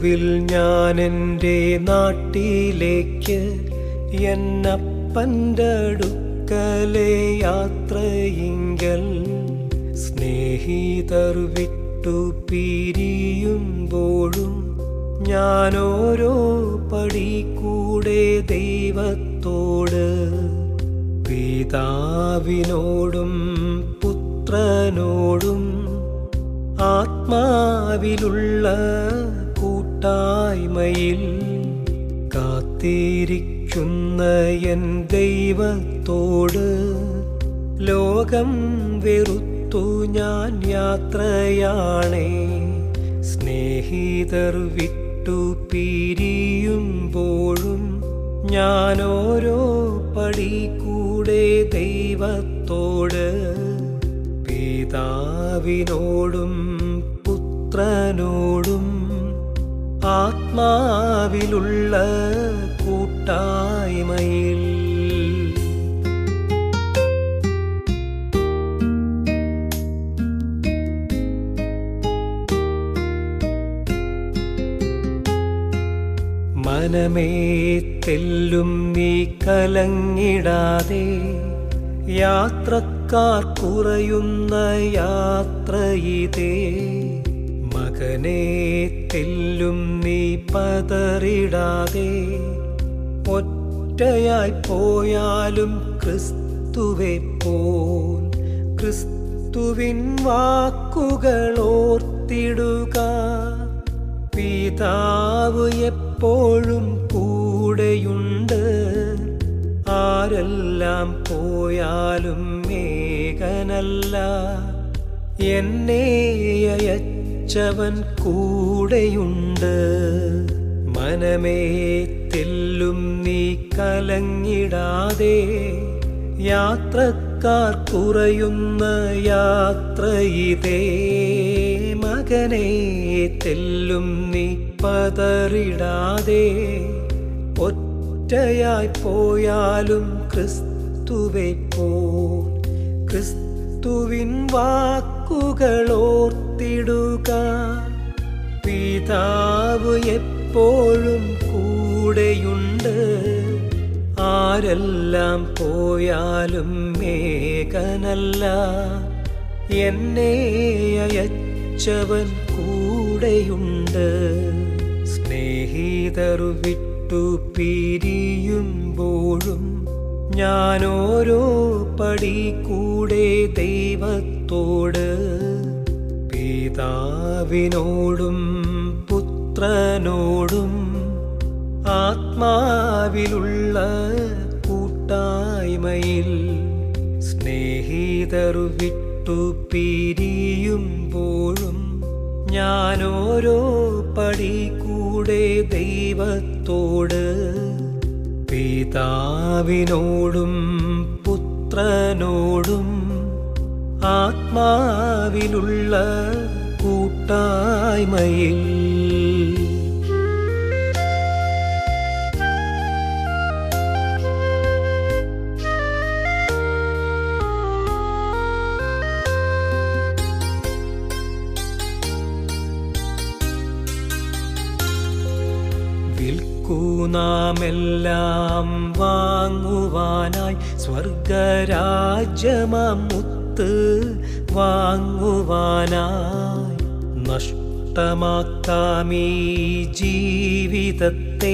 ഒടുവിൽ ഞാൻ എൻ്റെ നാട്ടിലേക്ക് എന്നപ്പൻ്റെ അടുക്കലെ യാത്രയിങ്കൽ സ്നേഹിതർ വിട്ടു പിരിയുമ്പോഴും ഞാൻ ഓരോ പടി കൂടെ ദൈവത്തോട് പിതാവിനോടും പുത്രനോടും ആത്മാവിലുള്ള കൂട്ടായ്മയിൽ കാത്തിരിക്കുന്ന എൻ ദൈവത്തോട് ലോകം വെറുത്തു ഞാൻ യാത്രയാണേ സ്നേഹിതർ വിട്ടു പിരിയുമ്പോഴും ഞാൻ ഓരോ പടി കൂടെ ദൈവത്തോട് പിതാവിനോടും പുത്രനോടും ആത്മാവിലുള്ള കൂട്ടായ്മയിൽ മനമേ തെല്ലും നീ കലങ്ങിടാതെ യാത്രക്കാർ കുറയുന്ന യാത്ര ഇതേ മകനെ തെല്ലും നീ പതറിടാതെ ഒറ്റയായി പോയാലും ക്രിസ്തുവെ പോൽ ക്രിസ്തുവിൻ വാക്കുകൾ ഓർത്തിടുക പിതാവ് എപ്പോഴും കൂടെയുണ്ട് ആരെല്ലാം പോയാലും മേഘനല്ല എന്നെ അയച്ചവൻ കൂടെയുണ്ട് മനമേ തെല്ലും നീ കലങ്ങിടാതെ യാത്രക്കാർ കുറയുന്ന യാത്ര ഇതേ മകനെ തെല്ലും നീ പതറിടാതെ ഒറ്റയായി പോയാലും ക്രിസ്തുവെ പോൽ ക്രിസ്തുവിൻ വാക്കുകൾ ഓർത്തിടുക പിതാവ് എപ്പോഴും കൂടെയുണ്ട് ആരെല്ലാം പോയാലും മേഘനല്ല എന്നെ അയച്ചവൻ കൂടെയുണ്ട് സ്നേഹിതർ വിട്ടു പിരിയുമ്പോഴും ഞാൻ ഓരോ പടി കൂടെ ദൈവത്തോട് പിതാവിനോടും പുത്രനോടും ആത്മാവിലുള്ള കൂട്ടായ്മയിൽ സ്നേഹിതർ വിട്ടു പിരിയുമ്പോഴും ഞാൻ ഓരോ പടി കൂടെ ദൈവത്തോട് പിതാവിനോടും പുത്രനോടും ആത്മാവിലുള്ള കൂട്ടായ്മയിൽ വിൽക്കൂനാമെല്ലാം വാങ്ങുവാനായി സ്വർഗരാജ്യമാം മുത്ത് വാങ്ങുവാനായി നഷ്ടമാക്കാമീ ജീവിതത്തെ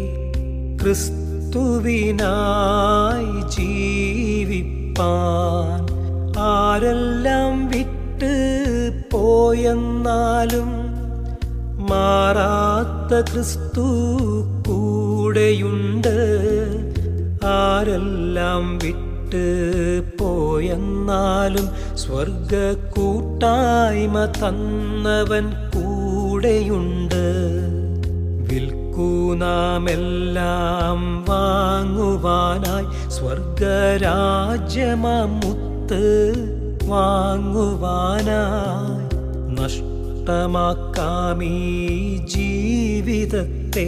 ക്രിസ്തുവിനായി ജീവിപ്പാൻ ആരെല്ലാം വിട്ട് പോയെന്നാലും മാറാത്ത ക്രിസ്തു കൂടെയുണ്ട് ആരെല്ലാം വിട്ട് പോയെന്നാലും സ്വർഗ കൂട്ടായ്മ തന്നവൻ കൂടെയുണ്ട് വിൽക്കൂനാമെല്ലാം വാങ്ങുവാനായി സ്വർഗരാജ്യമാം മുത്ത് വാങ്ങുവാനായി നഷ്ടമാക്കാമീ ജീവിതത്തെ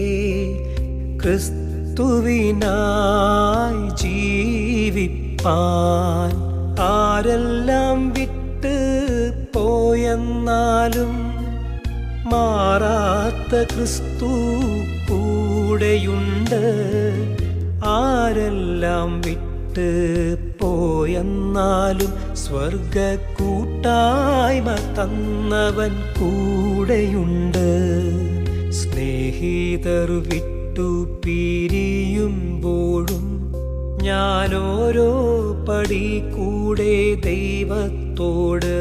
ക്രിസ്തുവിനായി ജീവിപ്പാൻ ആരെല്ലാം വിട്ട് പോയെന്നാലും മാറാത്ത ക്രിസ്തു കൂടെയുണ്ട് ആരെല്ലാം വിട്ട് പോയെന്നാലും സ്വർഗ കൂട്ടായ്മ തന്നവൻ കൂടെയുണ്ട് സ്നേഹിതർ വിട്ടു പിരിയുമ്പോഴും ഞാനോരോ പടി കൂടെ ദൈവത്തോട്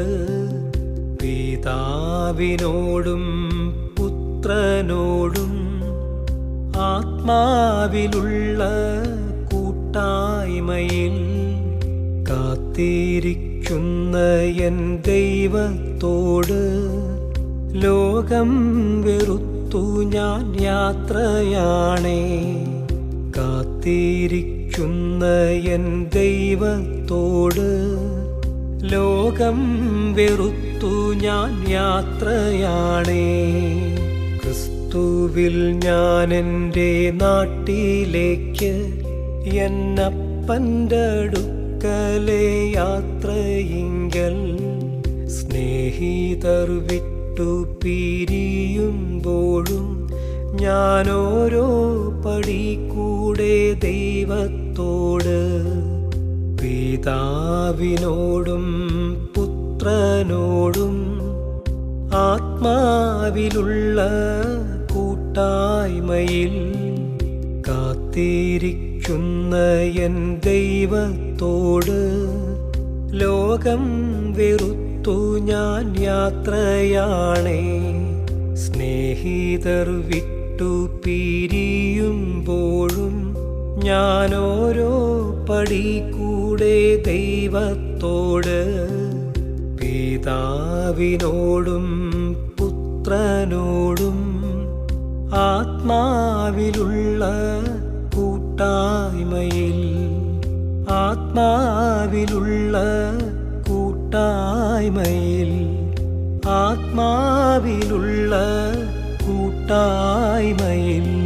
പിതാവിനോടും പുത്രനോടും ആത്മാവിലുള്ള കൂട്ടായ്മയിൽ കാത്തിരിക്കുന്ന എൻ ദൈവത്തോട് ലോകം വെറുത്തു ഞാൻ യാത്രയാണേ കാത്തിരിക്കുന്ന എൻ ദൈവത്തോട് ലോകം വെറുത്തു ഞാൻ യാത്രയാണേ ക്രിസ്തുവിൽ ഞാൻ എൻ്റെ നാട്ടിലേക്ക് എന്നപ്പൻ്റെ അടുക്കലെ യാത്രയിങ്കൽ സ്നേഹിതർ വിട്ടു പിരിയുമ്പോഴും ഞാനോരോ പടി കൂടെ ദൈവത്തോട് പിതാവിനോടും പുത്രനോടും ആത്മാവിലുള്ള കൂട്ടായ്മയിൽ കാത്തിരിക്കുന്ന എൻ ദൈവത്തോട് ലോകം വെറുത്തു ഞാൻ യാത്രയാണേ സ്നേഹിതർ വിട്ടു പിരിയുമ്പോഴും ഞാനോരോ പടി കൂടെ ദൈവത്തോട് പിതാവിനോടും പുത്രനോടും ആത്മാവിലുള്ള കൂട്ടായ്മയിൽ ആത്മാവിലുള്ള കൂട്ടായ്മയിൽ ആത്മാവിലുള്ള കൂട്ടായ്മയിൽ